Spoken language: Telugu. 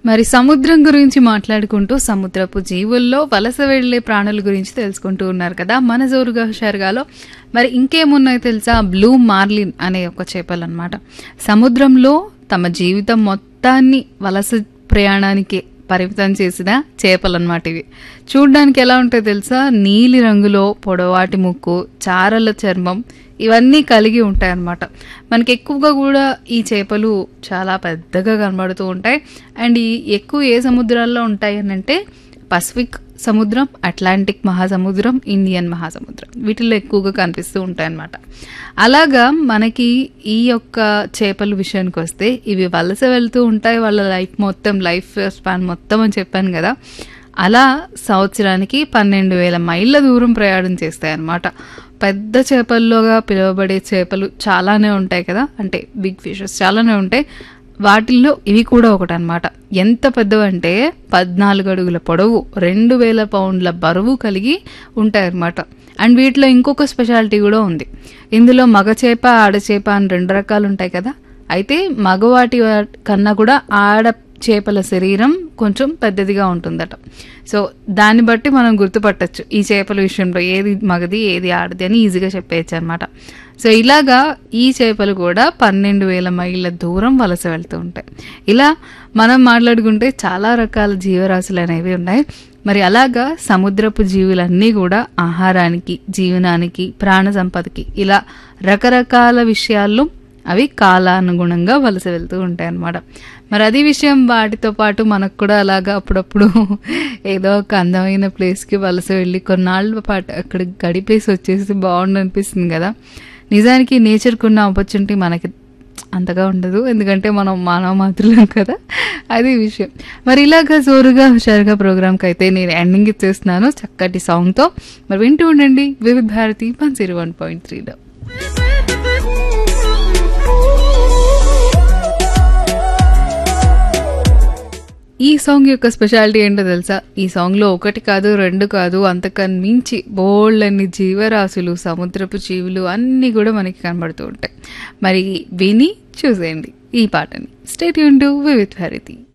మరి సముద్రం గురించి మాట్లాడుకుంటూ సముద్రపు జీవుల్లో వలస వెళ్లే ప్రాణుల గురించి తెలుసుకుంటూ ఉన్నారు కదా మన జోరుగా హుషారుగాలో మరి ఇంకేమున్నాయో తెలుసా బ్లూ మార్లిన్ అనే ఒక చేపలు అనమాట సముద్రంలో తమ జీవితం మొత్తాన్ని వలస ప్రయాణానికి పరిమితం చేసిన చేపలు అనమాట ఇవి చూడ్డానికి ఎలా ఉంటాయో తెలుసా నీలి రంగులో పొడవాటి ముక్కు చారల చర్మం ఇవన్నీ కలిగి ఉంటాయి అన్నమాట మనకి ఎక్కువగా కూడా ఈ చేపలు చాలా పెద్దగా కనబడుతూ ఉంటాయి అండ్ ఈ ఎక్కువ ఏ సముద్రాల్లో ఉంటాయి అని అంటే పసిఫిక్ సముద్రం అట్లాంటిక్ మహాసముద్రం ఇండియన్ మహాసముద్రం వీటిల్లో ఎక్కువగా కనిపిస్తూ ఉంటాయి అన్నమాట అలాగా మనకి ఈ యొక్క చేపల విషయానికి వస్తే ఇవి వలస వెళ్తూ ఉంటాయి వాళ్ళ లైఫ్ మొత్తం లైఫ్ స్పాన్ మొత్తం అని చెప్పాను కదా అలా సంవత్సరానికి పన్నెండు వేల మైళ్ళ దూరం ప్రయాణం చేస్తాయి అన్నమాట పెద్ద చేపల్లోగా పిలువబడే చేపలు చాలానే ఉంటాయి కదా అంటే బిగ్ ఫిషెస్ చాలానే ఉంటాయి వాటిల్లో ఇవి కూడా ఒకటి అనమాట ఎంత పెద్దవంటే పద్నాలుగు అడుగుల పొడవు రెండు వేల పౌండ్ల బరువు కలిగి ఉంటాయన్నమాట అండ్ వీటిలో ఇంకొక స్పెషాలిటీ కూడా ఉంది ఇందులో మగ చేప ఆడ చేప అని రెండు రకాలు ఉంటాయి కదా అయితే మగవాటి వా- కన్నా కూడా ఆడ చేపల శరీరం కొంచెం పెద్దదిగా ఉంటుందట సో దాన్ని బట్టి మనం గుర్తుపట్టచ్చు ఈ చేపల విషయంలో ఏది మగది ఏది ఆడది అని ఈజీగా చెప్పేయచ్చు అనమాట సో ఇలాగా ఈ చేపలు కూడా పన్నెండు వేల మైళ్ళ దూరం వలస వెళ్తూ ఉంటాయి ఇలా మనం మాట్లాడుకుంటే చాలా రకాల జీవరాశులు అనేవి ఉన్నాయి మరి అలాగా సముద్రపు జీవులన్నీ కూడా ఆహారానికి జీవనానికి ప్రాణ సంపదకి ఇలా రకరకాల విషయాల్లో అవి కాలానుగుణంగా వలస వెళ్తూ ఉంటాయి అన్నమాట మరి అది విషయం వాటితో పాటు మనకు కూడా అలాగా అప్పుడప్పుడు ఏదో ఒక అందమైన ప్లేస్కి వలస వెళ్ళి కొన్నాళ్ళ పాటు అక్కడ గడిపేసి వచ్చేసి బాగుండు అనిపిస్తుంది కదా నిజానికి నేచర్కి ఉన్న ఆపర్చునిటీ మనకి అంతగా ఉండదు ఎందుకంటే మనం మానవ మాత్రులం కదా అది విషయం మరి ఇలాగా జోరుగా హుషారుగా ప్రోగ్రామ్కి అయితే నేను ఎండింగ్ ఇచ్చేస్తున్నాను చక్కటి సాంగ్తో మరి వింటూ ఉండండి Vividh Bharati one zero one point త్రీలో ఈ సాంగ్ యొక్క స్పెషాలిటీ ఏంటో తెలుసా ఈ సాంగ్లో ఒకటి కాదు రెండు కాదు అంతకన్నా మించి బోల్డ్ అన్ని జీవరాశులు సముద్రపు జీవులు అన్నీ కూడా మనకి కనబడుతూ ఉంటాయి మరి విని చూసేయండి ఈ పాటని స్టేట్ యూన్ టు వివిధ్ భారతి